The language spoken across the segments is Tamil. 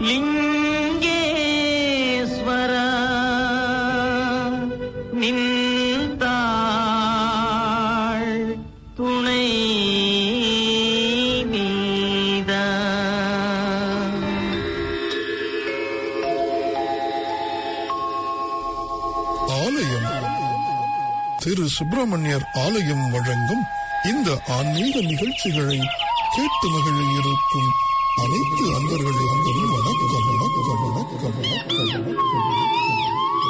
லிங்கேஸ்வர நின்றாள் துணை நீதா ஆலயம் திரு சுப்பிரமணியர் ஆலயம் வழங்கும் இந்த ஆன்மீக நிகழ்ச்சிகளை கேட்டு மகிழ இருக்கும் அனைத்து அன்பர்களுக்கும் வணக்கம் வணக்கம் வணக்கம் வணக்கம் வணக்கம்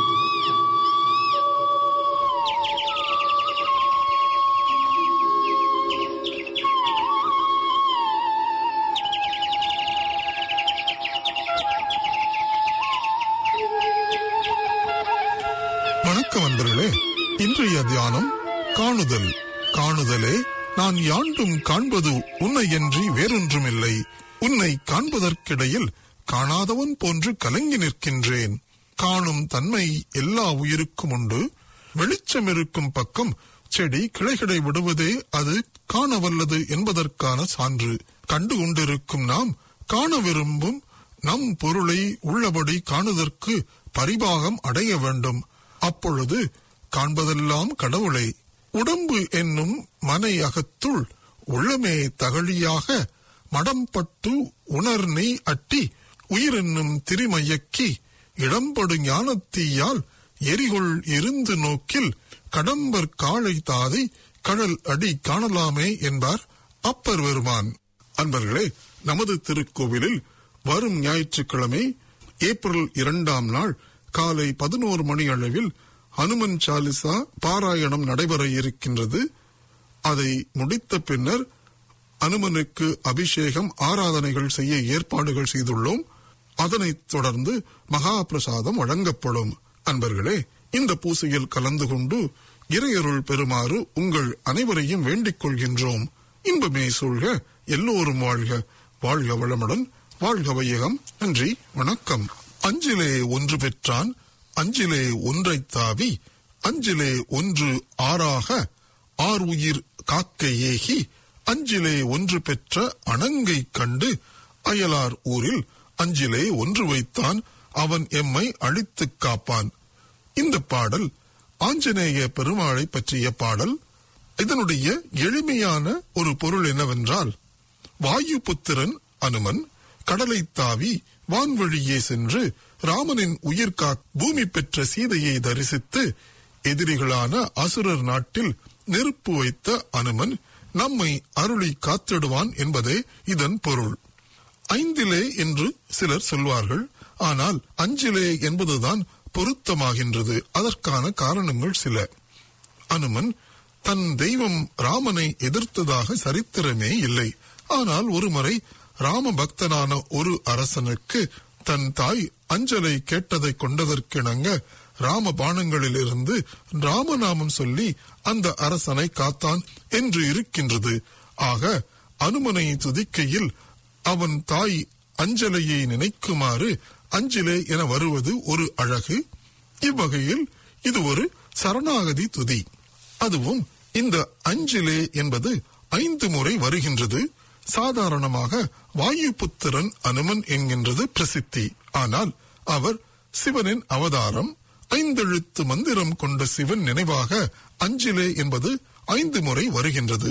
வணக்கம் அன்பர்களே இன்றைய தியானம் காணுதல் காணுதலே நான் யாண்டும் காண்பது உன்னையன்றி வேறொன்றுமில்லை உன்னை காண்பதற்கிடையில் காணாதவன் போன்று கலங்கி நிற்கின்றேன் காணும் தன்மை எல்லா உயிருக்கும் உண்டு வெளிச்சம் இருக்கும் பக்கம் செடி கிளைகளை விடுவதே அது காண வல்லது என்பதற்கான சான்று கண்டு கொண்டிருக்கும் நாம் காண விரும்பும் நம் பொருளை உள்ளபடி காணுதற்கு பரிபாகம் அடைய வேண்டும் அப்பொழுது காண்பதெல்லாம் கடவுளை உடம்பு என்னும் மனை அகத்துள் உள்ளமே தகழியாக மடம்பட்டு உணர் நெய் அட்டி உயிரென்னும் திரிமயக்கி இடம்படு ஞானத்தீயால் எரிகொள் இருந்து நோக்கில் கடம்பர் காளை தாதை கடல் அடி காணலாமே என்பார் அப்பர் பெருமான் அன்பர்களே நமது திருக்கோவிலில் வரும் ஞாயிற்றுக்கிழமை ஏப்ரல் இரண்டாம் நாள் காலை பதினோரு மணி அளவில் ஹனுமன் சாலிசா பாராயணம் நடைபெற இருக்கின்றது அதை முடித்த பின்னர் அனுமனுக்கு அபிஷேகம் ஆராதனைகள் செய்ய ஏற்பாடுகள் செய்துள்ளோம் அதனைத் தொடர்ந்து மகா பிரசாதம் வழங்கப்படும் அன்பர்களே இந்த பூசையில் கலந்து கொண்டு இறையருள் பெறுமாறு உங்கள் அனைவரையும் வேண்டிக் கொள்கின்றோம் இன்பமே சூழ்க எல்லோரும் வாழ்க வாழ்க வளமுடன் வாழ்க வையகம் நன்றி வணக்கம் அஞ்சிலே ஒன்று பெற்றான் அஞ்சிலே ஒன்றைத் தாவி அஞ்சிலே ஒன்று ஆறாக ஆர் உயிர் காக்க ஏகி அஞ்சிலே ஒன்று பெற்ற அணங்கை கண்டு அயலார் ஊரில் அஞ்சிலே ஒன்று வைத்தான் அவன் எம்மை அழித்துக் காப்பான் இந்த பாடல் ஆஞ்சநேய பெருமாளை பற்றிய பாடல் இதனுடைய எளிமையான ஒரு பொருள் என்னவென்றால் வாயு புத்திரன் அனுமன் கடலை தாவி வான்வழியே சென்று ராமனின் உயிர் காக் பூமி பெற்ற சீதையை தரிசித்து எதிரிகளான அசுரர் நாட்டில் நெருப்பு வைத்த அனுமன் நம்மை அருளி காத்திடுவான் என்பதே இதன் பொருள் ஐந்திலே என்று சிலர் சொல்வார்கள் ஆனால் அஞ்சிலே என்பதுதான் பொருத்தமாகின்றது அதற்கான காரணங்கள் சில அனுமன் தன் தெய்வம் ராமனை எதிர்த்ததாக சரித்திரமே இல்லை ஆனால் ஒருமுறை ராம பக்தனான ஒரு அரசனுக்கு தன் தாய் அஞ்சலை கேட்டதை கொண்டதற்கிணங்க ராம பானங்களிலிருந்து ராமநாமம் சொல்லி அந்த அரசனை காத்தான் என்று இருக்கின்றது ஆக அனுமனை துதிக்கையில் அவன் தாய் அஞ்சலையை நினைக்குமாறு அஞ்சிலே என வருவது ஒரு அழகு இவ்வகையில் இது ஒரு சரணாகதி துதி அதுவும் இந்த அஞ்சிலே என்பது ஐந்து முறை வருகின்றது சாதாரணமாக வாயுபுத்திரன் அனுமன் என்கின்றது பிரசித்தி ஆனால் அவர் சிவனின் அவதாரம் ஐந்தெழுத்து மந்திரம் கொண்ட சிவன் நினைவாக அஞ்சிலே என்பது ஐந்து முறை வருகின்றது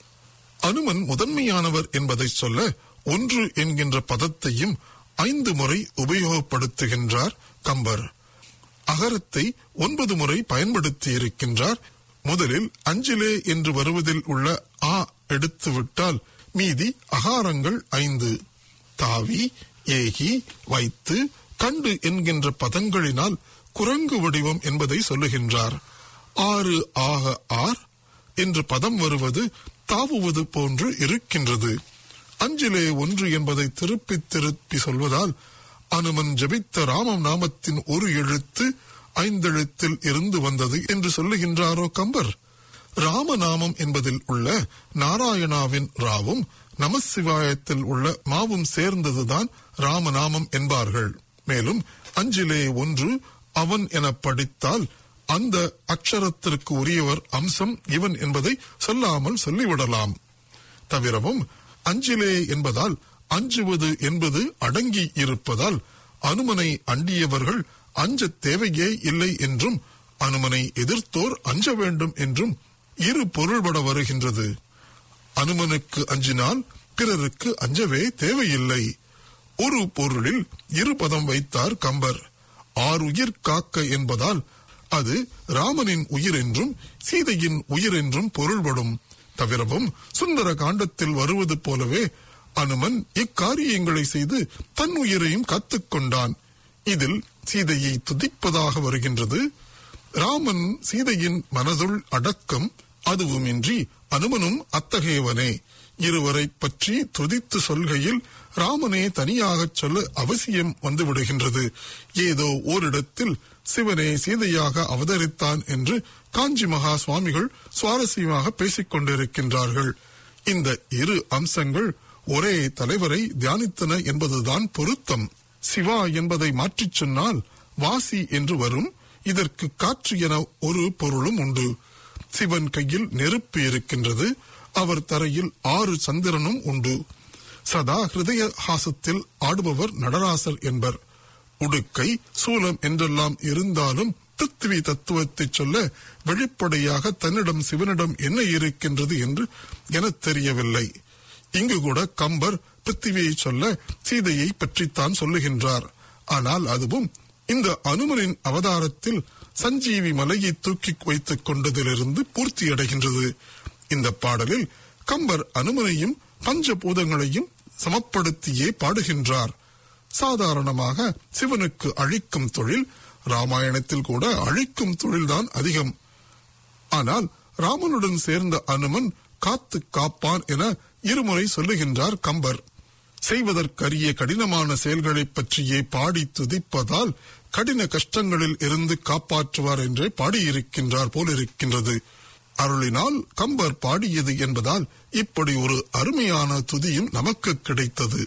அனுமன் முதன்மையானவர் என்பதை சொல்ல ஒன்று என்கின்ற பதத்தையும் ஐந்து முறை உபயோகப்படுத்துகின்றார் கம்பர் அகரத்தை ஒன்பது முறை பயன்படுத்தி இருக்கின்றார் முதலில் அஞ்சிலே என்று வருவதில் உள்ள ஆ எடுத்து விட்டால் மீதி அகாரங்கள் ஐந்து தாவி ஏகி வைத்து கண்டு என்கின்ற பதங்களினால் குரங்கு வடிவம் என்பதை சொல்லுகின்றார் ஆறு ஆக ஆர் என்று பதம் வருவது தாவுவது போன்று இருக்கின்றது அஞ்சிலே ஒன்று என்பதை திருப்பி திருப்பி சொல்வதால் அனுமன் ஜபித்த ராம நாமத்தின் ஒரு எழுத்து ஐந்தெழுத்தில் இருந்து வந்தது என்று சொல்லுகின்றாரோ கம்பர் ராமநாமம் என்பதில் உள்ள நாராயணாவின் ராவும் நமசிவாயத்தில் உள்ள மாவும் சேர்ந்ததுதான் ராமநாமம் என்பார்கள் மேலும் அஞ்சிலே ஒன்று அவன் என படித்தால் அந்த அக்ஷரத்திற்கு உரியவர் அம்சம் இவன் என்பதை சொல்லாமல் சொல்லிவிடலாம் தவிரவும் அஞ்சிலே என்பதால் அஞ்சுவது என்பது அடங்கி இருப்பதால் அனுமனை அண்டியவர்கள் அஞ்ச தேவையே இல்லை என்றும் அனுமனை எதிர்த்தோர் அஞ்ச வேண்டும் என்றும் இரு பொருள்பட வருகின்றது அனுமனுக்கு அஞ்சினால் பிறருக்கு அஞ்சவே தேவையில்லை ஒரு பொருளில் இரு பதம் வைத்தார் கம்பர் ஆறுயிர் காக்க என்பதால் அது ராமனின் உயிர் என்றும் சீதையின் உயிர் என்றும் பொருள்படும் தவிரவும் சுந்தர காண்டத்தில் வருவது போலவே அனுமன் இக்காரியங்களை செய்து தன் உயிரையும் கத்துக்கொண்டான் இதில் சீதையை துதிப்பதாக வருகின்றது ராமன் சீதையின் மனதுள் அடக்கம் அதுவுமின்றி அனுமனும் அத்தகையவனே இருவரை பற்றி துதித்து சொல்கையில் ராமனே தனியாகச் சொல்ல அவசியம் வந்துவிடுகின்றது ஏதோ ஓரிடத்தில் சிவனே சீதையாக அவதரித்தான் என்று காஞ்சி மகா சுவாமிகள் சுவாரஸ்யமாக பேசிக் கொண்டிருக்கின்றார்கள் இந்த இரு அம்சங்கள் ஒரே தலைவரை தியானித்தன என்பதுதான் பொருத்தம் சிவா என்பதை மாற்றிச் சொன்னால் வாசி என்று வரும் இதற்கு காற்று என ஒரு பொருளும் உண்டு சிவன் கையில் நெருப்பு இருக்கின்றது அவர் தரையில் ஆறு சந்திரனும் உண்டு சதா ஹிருதய ஹாசத்தில் ஆடுபவர் நடராசர் என்பர் உடுக்கை சூலம் என்றெல்லாம் இருந்தாலும் பிருத்திவி தத்துவத்தை சொல்ல வெளிப்படையாக தன்னிடம் சிவனிடம் என்ன இருக்கின்றது என்று எனத் தெரியவில்லை இங்கு கூட கம்பர் பிருத்திவியை சொல்ல சீதையை பற்றித்தான் சொல்லுகின்றார் ஆனால் அதுவும் இந்த அனுமனின் அவதாரத்தில் சஞ்சீவி மலையை தூக்கி வைத்துக் கொண்டதிலிருந்து பூர்த்தியடைகின்றது இந்த பாடலில் கம்பர் அனுமனையும் பஞ்சபூதங்களையும் சமப்படுத்தியே பாடுகின்றார் சாதாரணமாக சிவனுக்கு அழிக்கும் தொழில் ராமாயணத்தில் கூட அழிக்கும் தொழில்தான் அதிகம் ஆனால் ராமனுடன் சேர்ந்த அனுமன் காத்து காப்பான் என இருமுறை சொல்லுகின்றார் கம்பர் செய்வதற்கரிய கடினமான செயல்களைப் பற்றியே பாடி துதிப்பதால் கடின கஷ்டங்களில் இருந்து காப்பாற்றுவார் என்றே பாடியிருக்கின்றார் போலிருக்கின்றது அருளினால் கம்பர் பாடியது என்பதால் இப்படி ஒரு அருமையான துதியும் நமக்கு கிடைத்தது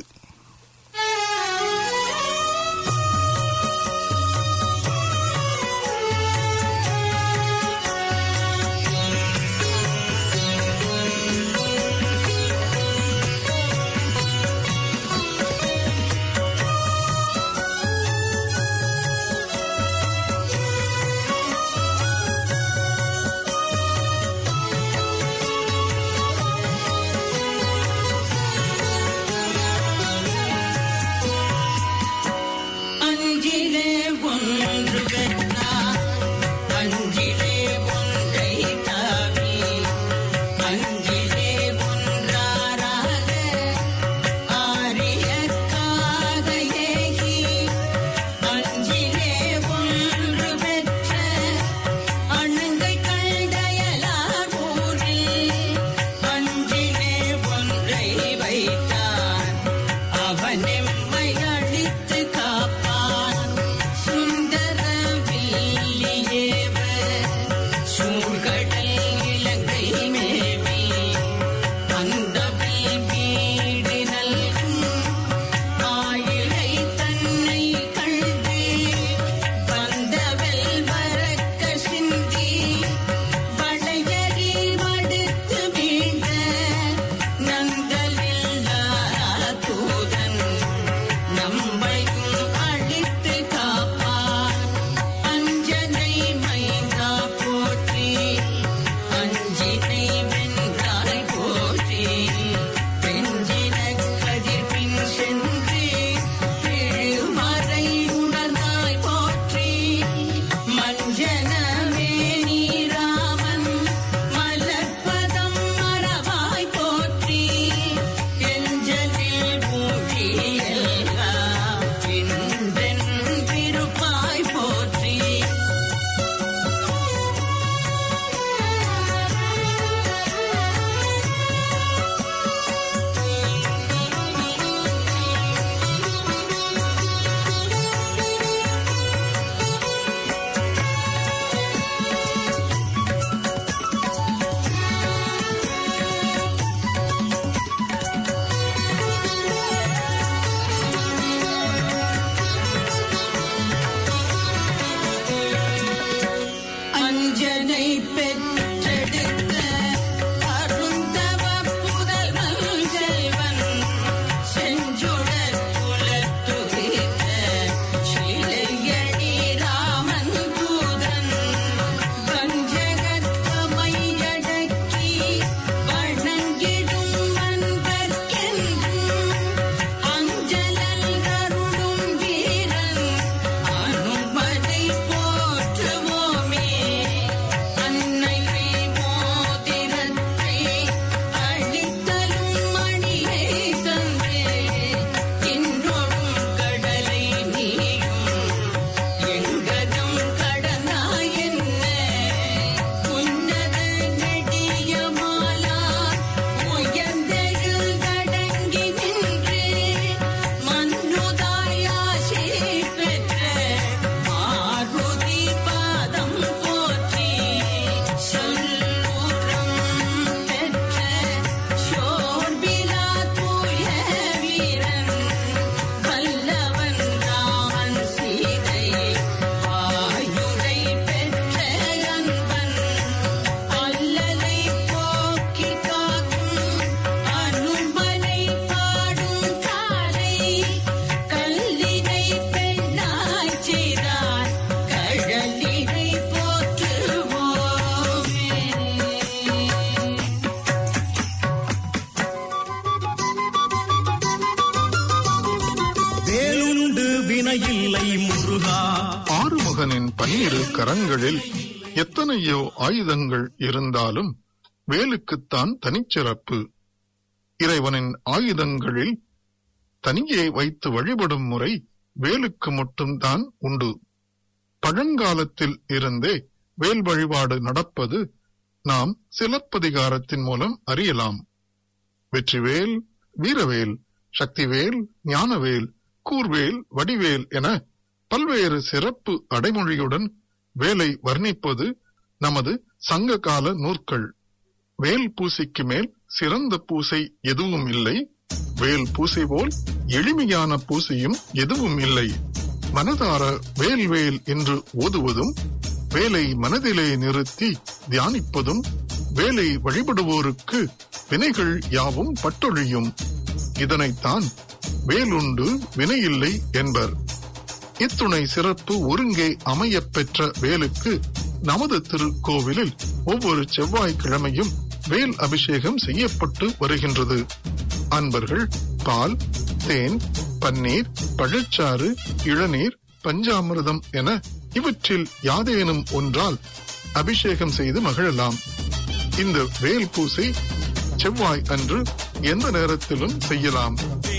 இல்லை முருகா ஆறுமுகனின் பன்னிரு கரங்களில் எத்தனையோ ஆயுதங்கள் இருந்தாலும் வேலுக்குத்தான் தனிச்சிறப்பு இறைவனின் ஆயுதங்களில் தனியே வைத்து வழிபடும் முறை வேலுக்கு மட்டும்தான் உண்டு பழங்காலத்தில் இருந்தே வேல் வழிபாடு நடப்பது நாம் சிலப்பதிகாரத்தின் மூலம் அறியலாம் வெற்றிவேல் வீரவேல் சக்திவேல் ஞானவேல் கூர்வேல் வடிவேல் என பல்வேறு சிறப்பு அடைமொழியுடன் வேலை வர்ணிப்பது நமது சங்க கால நூற்கள் வேல் பூசைக்கு மேல் சிறந்த பூசை எதுவும் இல்லை வேல் பூசை போல் எளிமையான பூசையும் எதுவும் இல்லை மனதார வேல் வேல் என்று ஓதுவதும் வேலை மனதிலே நிறுத்தி தியானிப்பதும் வேலை வழிபடுவோருக்கு வினைகள் யாவும் பட்டொழியும் இதனைத்தான் வேலுண்டு வினையில்லை என்பர் இத்துணை சிறப்பு ஒருங்கே அமையப் பெற்ற வேலுக்கு நமது திருக்கோவிலில் ஒவ்வொரு செவ்வாய்க்கிழமையும் வேல் அபிஷேகம் செய்யப்பட்டு வருகின்றது அன்பர்கள் பால் தேன் பன்னீர் பழச்சாறு இளநீர் பஞ்சாமிர்தம் என இவற்றில் யாதேனும் ஒன்றால் அபிஷேகம் செய்து மகிழலாம் இந்த வேல் பூசை செவ்வாய் அன்று எந்த நேரத்திலும் செய்யலாம்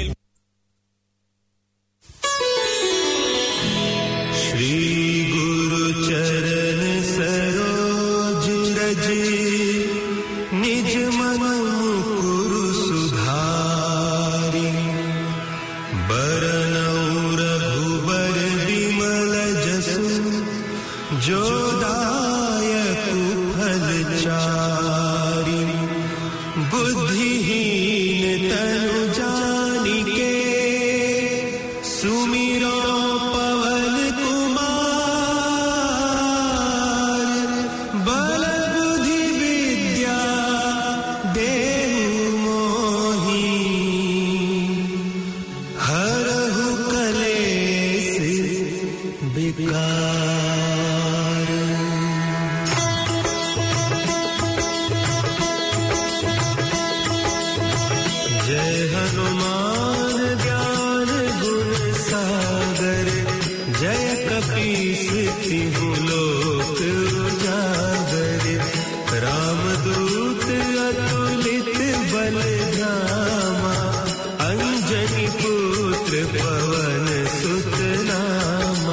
श्री गुरु चरण सरोज रज निज मन मुकुरु सुधारी बरनऊ रघुबर विमल जसु जो दायक फल चारी बुद्धिहीन तनु जानिके सुमिरो पवन कुमार बल बुद्धि विद्या देहु मोहि हरहु कलेस विकार जय हनुमान ज्ञान गुण सागर जय कपीस तिहु लोक उजागर रामदूत अतुलित बल धामा अंजनी पुत्र पवन सुत नामा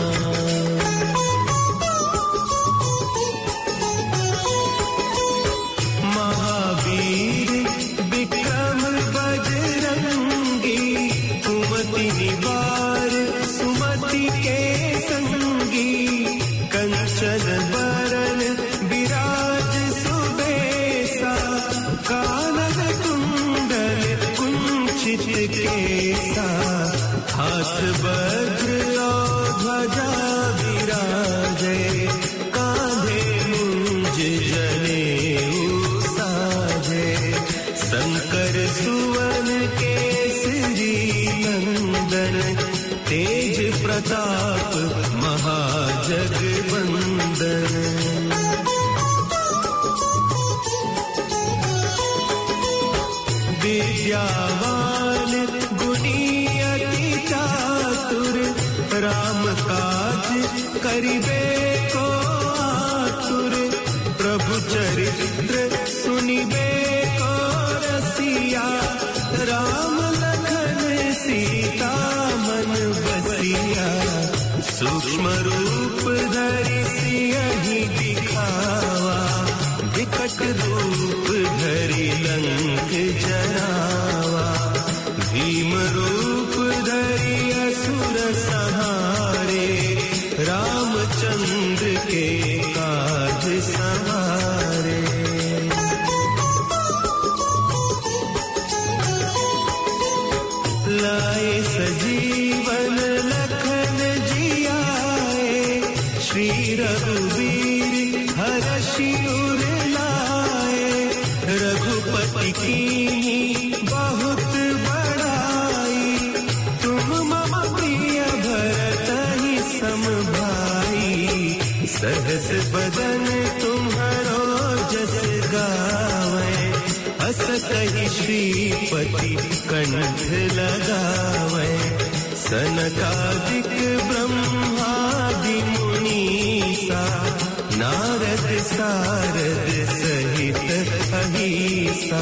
महावीर विक्रम बजरंगी कुमति निवार सुमति के संगी कंचन बरन विराज सुबेसा कानन कुंडल कुंचित केसा हाथ वज्र और ध्वजा विराजे कांधे मुंज जनेऊ साजे शंकर सुवन केसरी नंदन तेज प्रताप महाजगवंदन विद्यावान गुणी अति चातुर राम काज करिबे को आतुर प्रभु चरित्र सुनिबे को रसिया राम लखन सीता मन बसिया सूक्ष्म रूप धरि सियहि दिखावा विकट रूप धरि लंक जरावा भीम रूप धरि असुर सहारे रामचंद्र के काज सवारे लाए सजीवन लखन जियाए श्री रघुवीर हर्षि उर लाए रघुपति की बहुत बड़ाई तुम मम प्रिय भरत ही सम भाई सहस बदन तुम्हारो जस गावे अस कही श्रीपति कंठ लगावे सनकादिक ब्रह्मादि मुनीसा नारद सारद सहित अहिसा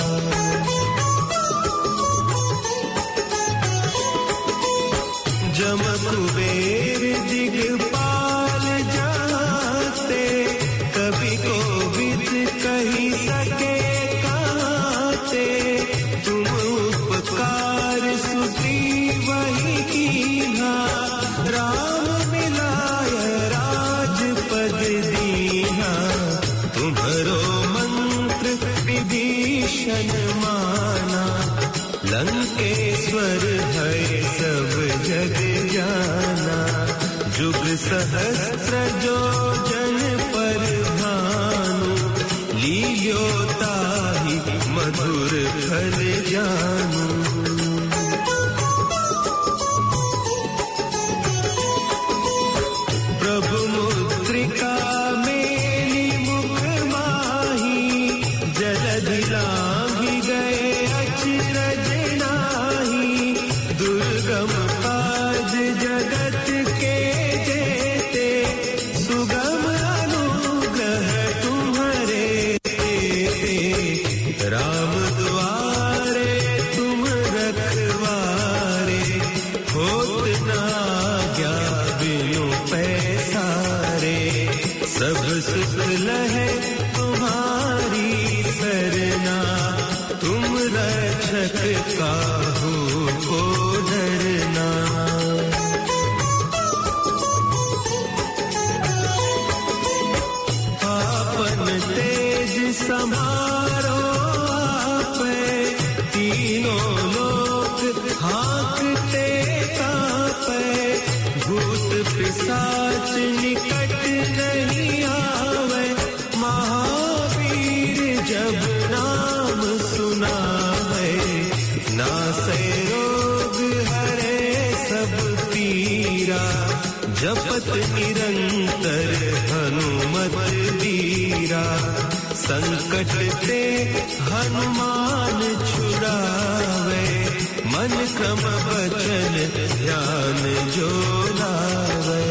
जम कुबेर दिगपाल जाते कभी को विद कही सके कहते तुम उपकार सुग्रीव वही कीना राम मिलाय राजपद दीना तुम्हरो मंत्र विभीषण माना लंकेश्वर है सब जग जाना जुग सहस्त्र जो जन पर भानु लील्योता ही मधुर फल जानू प्रभु मुद्रिका मेली मुख माही जलधि लांघि गए अचरज नाही दुर्गम काज जगत के जेते सुगम अनुग्रह तुम्हारे राम द्वारे तुम रखवारे होत ना क्या बिनु पैसारे सब सुख लहे तुम्हारी सरना तुम रक्षक काहू को डरना आपन तेज समारो आपे तीनों लोक हाकते कापे भूत पिशाच निकट नहीं आवे महावीर जब नाम सुनावे नासे रोग हरे सब पीरा जपत निरंतर हनुमत वीरा संकट ते हनुमान छुड़ावे मन क्रम वचन ध्यान जो लावे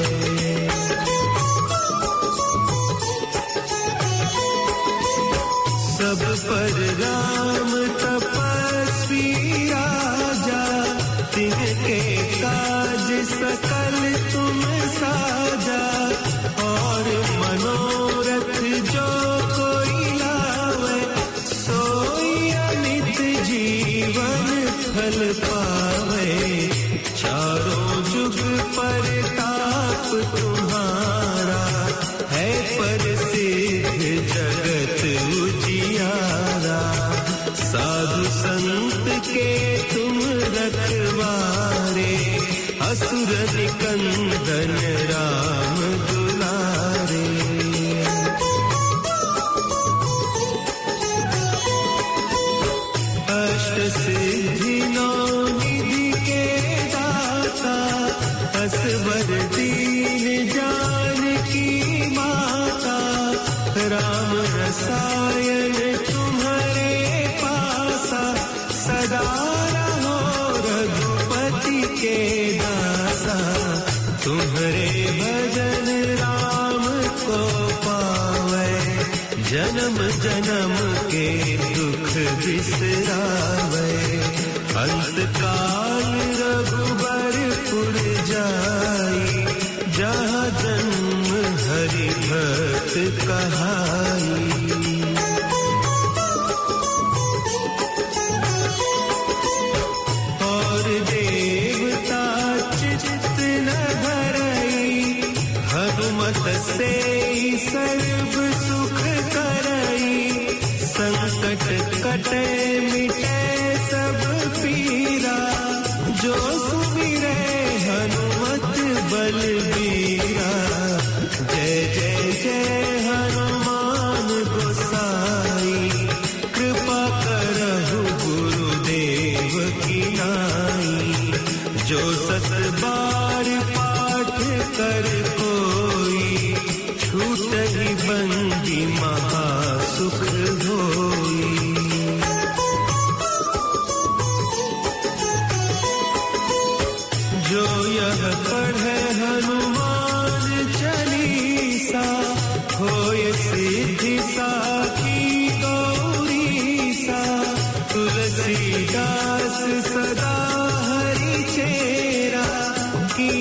सब पर राम तपस्वी राजा तिनके काज सकल तुम साजा और मनोरथ जो कोई लावे सोई अमित जीवन फल पावे चारों जुग पर ताप तुम्हारा है प्रसिद्ध जगत उजियारा साधु संत के तुम रखवारे असुर निकंदन राम दुलारे अष्ट सिद्धि नौ निधि के दाता असवर दीन जान की माता राम रसायन तुम्हारे पासा सदा रहो रघुपति के दासा तुम्हारे भजन राम को पावे जन्म जन्म के दुख बिसरावे अंत काल रघुबरपुर जाई जहाँ जन्म हरि भक्त कहाई और देवता चित्त न भरई हनुमत से सर्व सुख करई संकट कटे मिटे सब पीरा जो सुमिरे हनुमत बलबीरा जय जय जय हनुमान गोसाई कृपा करहु गुरुदेव की नाई जो सत बार पाठ कर कोई छूट ही बंदी महा सुख होई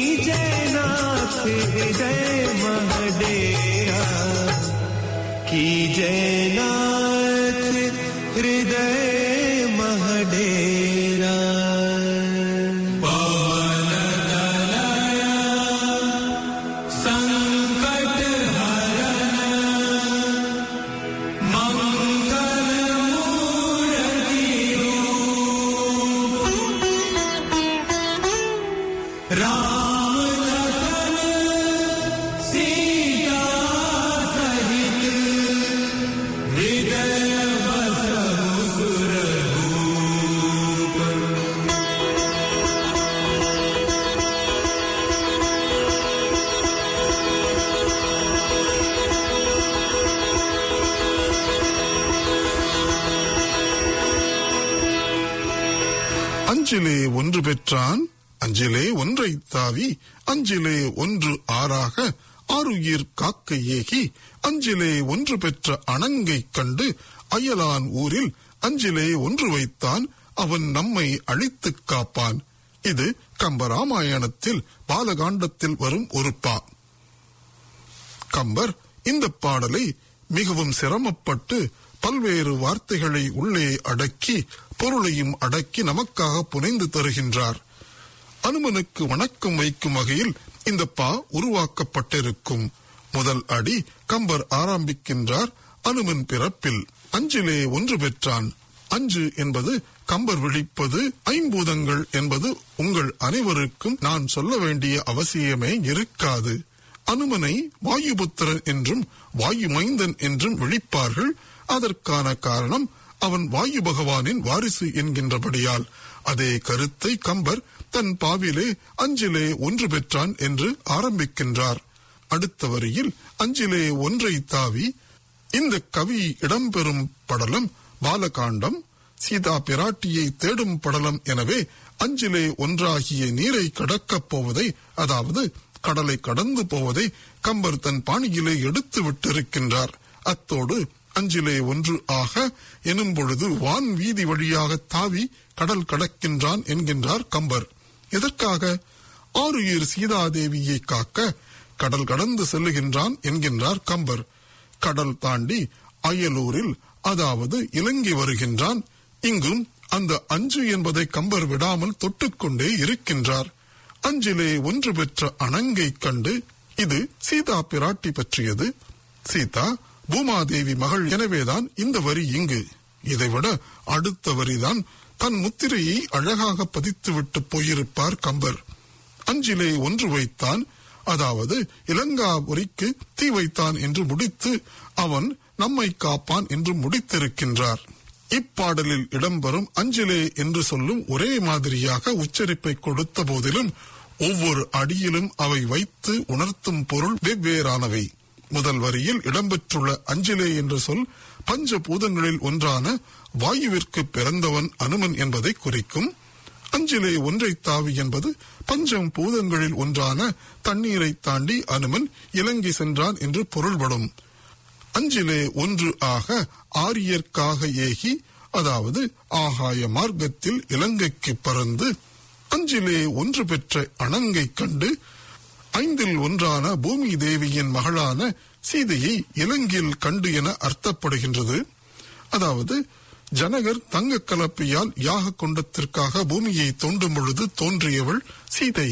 जयनाथ हृदय महडेरा की जयनाथ हृदय महडेरा संकट राम लखन सीता सहित हृदय बसहु सुरभूप அஞ்சிலே ஒன்று பெற்றான் அஞ்சிலே ஒன்றை தாவி அஞ்சிலே ஒன்று ஆறாக ஆறுயிர் காக்க ஏகி அஞ்சிலே ஒன்று பெற்ற அணங்கை கண்டு அயலான் ஊரில் அஞ்சிலே ஒன்று வைத்தான் அவன் நம்மை அழித்துக் காப்பான் இது கம்பராமாயணத்தில் பாலகாண்டத்தில் வரும் ஒரு பா கம்பர் இந்த பாடலை மிகவும் சிரமப்பட்டு பல்வேறு வார்த்தைகளை உள்ளே அடக்கி பொருளையும் அடக்கி நமக்காக புனைந்து தருகின்றார் அனுமனுக்கு வணக்கம் வைக்கும் வகையில் இந்த பா உருவாக்கப்பட்டிருக்கும் முதல் அடி கம்பர் ஆரம்பிக்கின்றார் அனுமன் பிறப்பில் அஞ்சிலே ஒன்று பெற்றான் அஞ்சு என்பது கம்பர் விழிப்பது ஐம்பூதங்கள் என்பது உங்கள் அனைவருக்கும் நான் சொல்ல வேண்டிய அவசியமே இருக்காது அனுமனை வாயுபுத்திரன் என்றும் வாயுமைந்தன் என்றும் விழிப்பார்கள் அதற்கான காரணம் அவன் வாயு பகவானின் வாரிசு என்கின்றபடியால் அதே கருத்தை கம்பர் தன் பாவிலே அஞ்சிலே ஒன்று பெற்றான் என்று ஆரம்பிக்கின்றார் அடுத்த வரியில் அஞ்சிலே ஒன்றை தாவி இந்த கவி இடம்பெறும் படலம் பாலகாண்டம் சீதா பிராட்டியை தேடும் படலம் எனவே அஞ்சிலே ஒன்றாகிய நீரை கடக்கப் போவதை அதாவது கடலை கடந்து போவதை கம்பர் தன் பாணியிலே எடுத்து விட்டிருக்கின்றார் அத்தோடு அஞ்சிலே ஒன்று ஆக எனும் பொழுது வான் வீதி வழியாக தாவி கடல் கடக்கின்றான் என்கின்றார் கம்பர் எதற்காக ஆருயிர் சீதாதேவியை காக்க கடல் கடந்து செல்லுகின்றான் என்கின்றார் கம்பர் கடல் தாண்டி அயலூரில் அதாவது இலங்கை வருகின்றான் இங்கும் அந்த அஞ்சு என்பதை கம்பர் விடாமல் தொட்டுக்கொண்டே இருக்கின்றார் அஞ்சிலே ஒன்று பெற்ற அணங்கை கண்டு இது சீதா பிராட்டி பற்றியது சீதா பூமாதேவி மகள் எனவேதான் இந்த வரி இங்கு இதைவிட அடுத்த வரிதான் தன் முத்திரையை அழகாக பதித்துவிட்டு போயிருப்பார் கம்பர் அஞ்சிலே ஒன்று வைத்தான் அதாவது இலங்காபுரிக்கு தீ வைத்தான் என்று முடித்து அவன் நம்மை காப்பான் என்று முடித்திருக்கின்றார் இப்பாடலில் இடம்பெறும் அஞ்சிலே என்று சொல்லும் ஒரே மாதிரியாக உச்சரிப்பை கொடுத்த போதிலும் ஒவ்வொரு அடியிலும் அவை வைத்து உணர்த்தும் பொருள் வெவ்வேறானவை முதல் வரியில் இடம்பெற்றுள்ள அஞ்சிலே என்ற சொல் பஞ்ச பூதங்களில் ஒன்றான வாயுவிற்கு பிறந்தவன் அனுமன் என்பதை குறிக்கும் அஞ்சிலே ஒன்றை தாவி என்பது பஞ்சம் பூதங்களில் ஒன்றான தண்ணீரை தாண்டி அனுமன் இலங்கை சென்றான் என்று பொருள்படும் அஞ்சிலே ஒன்று ஆக ஆரியர்க்காக ஏகி அதாவது ஆகாய மார்க்கத்தில் இலங்கைக்கு பறந்து அஞ்சிலே ஒன்று பெற்ற அணங்கை கண்டு ஐந்தில் ஒன்றான பூமி தேவியின் மகளான சீதையை இலங்கையில் கண்டு என அர்த்தப்படுகின்றது அதாவது ஜனகர் தங்க கலப்பையால் யாக கொண்டத்திற்காக பூமியை தோண்டும் பொழுது தோன்றியவள் சீதை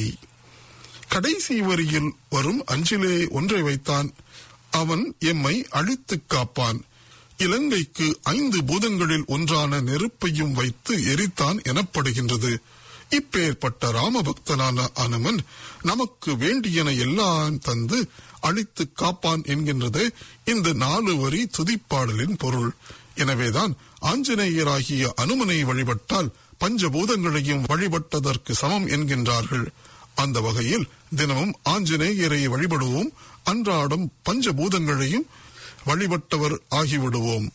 கடைசி வரியில் வரும் அஞ்சிலே ஒன்றை வைத்தான் அவன் எம்மை அழித்துக் காப்பான் இலங்கைக்கு ஐந்து பூதங்களில் ஒன்றான நெருப்பையும் வைத்து எரித்தான் எனப்படுகின்றது இப்பேற்பட்ட ராமபக்தனான அனுமன் நமக்கு வேண்டியன எல்லாம் தந்து அழித்து காப்பான் என்கின்றது இந்த நாலு வரி துதிப்பாடலின் பொருள் எனவேதான் ஆஞ்சநேயராகிய அனுமனை வழிபட்டால் பஞ்சபூதங்களையும் வழிபட்டதற்கு சமம் என்கின்றார்கள் அந்த வகையில் தினமும் ஆஞ்சநேயரை வழிபடுவோம் அன்றாடம் பஞ்சபூதங்களையும் வழிபட்டவர் ஆகிவிடுவோம்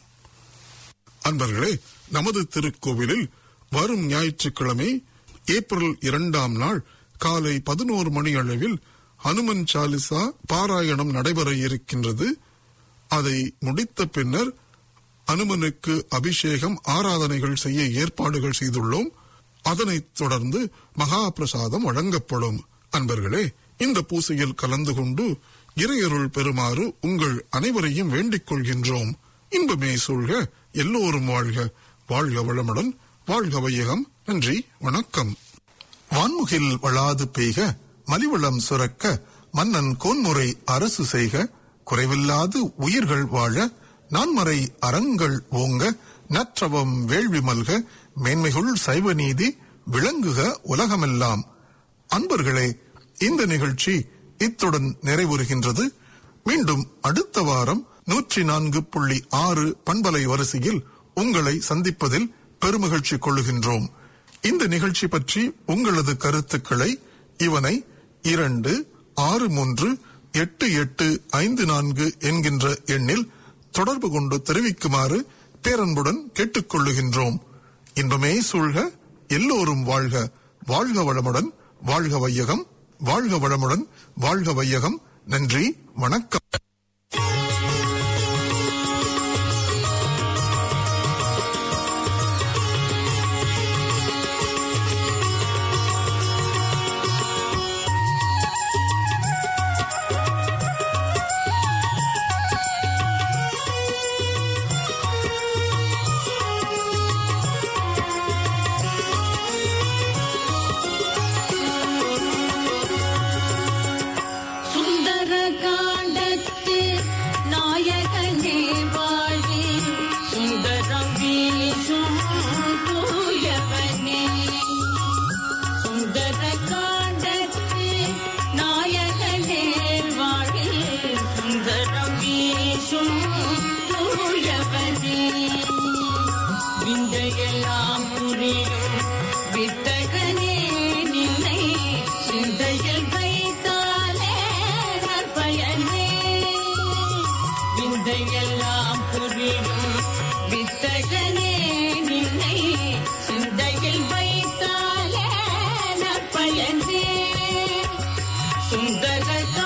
அன்பர்களே நமது திருக்கோவிலில் வரும் ஞாயிற்றுக்கிழமை ஏப்ரல் இரண்டாம் நாள் காலை பதினோரு மணி அளவில் ஹனுமன் சாலிசா பாராயணம் நடைபெற இருக்கின்றது அதை முடித்த பின்னர் அனுமனுக்கு அபிஷேகம் ஆராதனைகள் செய்ய ஏற்பாடுகள் செய்துள்ளோம் அதனைத் தொடர்ந்து மகா பிரசாதம் வழங்கப்படும் அன்பர்களே இந்த பூசையில் கலந்து கொண்டு இறையருள் பெறுமாறு உங்கள் அனைவரையும் வேண்டிக் கொள்கின்றோம் இன்பமே சூழ்க எல்லோரும் வாழ்க வாழ்க வளமுடன் வாழ்க வையகம் நன்றி வணக்கம் வான்முகில் வளாது பெய்க மலிவளம் சுரக்க மன்னன் கோன்முறை அரசு செய்க குறைவில்லாது உயிர்கள் வாழ நான்மறை அறங்கள் ஓங்க நற்றவம் வேள்வி மல்க மேன்மைகுள் சைவ நீதி விளங்குக உலகமெல்லாம் அன்பர்களே இந்த நிகழ்ச்சி இத்துடன் நிறைவுறுகின்றது மீண்டும் அடுத்த வாரம் நூற்றி நான்கு புள்ளி ஆறு பண்பலை வரிசையில் உங்களை சந்திப்பதில் பெருமகிழ்ச்சி கொள்ளுகின்றோம் இந்த நிகழ்ச்சி பற்றி உங்களது கருத்துக்களை இவனை இரண்டு ஆறு மூன்று எட்டு எட்டு ஐந்து நான்கு என்கின்ற எண்ணில் தொடர்பு கொண்டு தெரிவிக்குமாறு பேரன்புடன் கேட்டுக்கொள்ளுகின்றோம் இன்பமே சூழ்க எல்லோரும் வாழ்க வாழ்க வளமுடன் வாழ்க வையகம் வாழ்க வளமுடன் வாழ்க வையகம் நன்றி வணக்கம் சுந்தர காண்டத்து நாயகனே வாழ்வி சுந்தரம் வீசும் தூயவனே சுந்தர காண்டத்து நாயகனே வாழ்வி சுந்தரம் வீசும் தூயவனே விந்தையெல்லாம் புரியும் வித்தகனே நின்னை சிந்தையில் வைத்தாலே நற்பயனே விந்தையெல்லாம் புரியும் வித்தகனே நின்னை சிந்தையில் வைத்தாலே நற்பயனே சுந்தர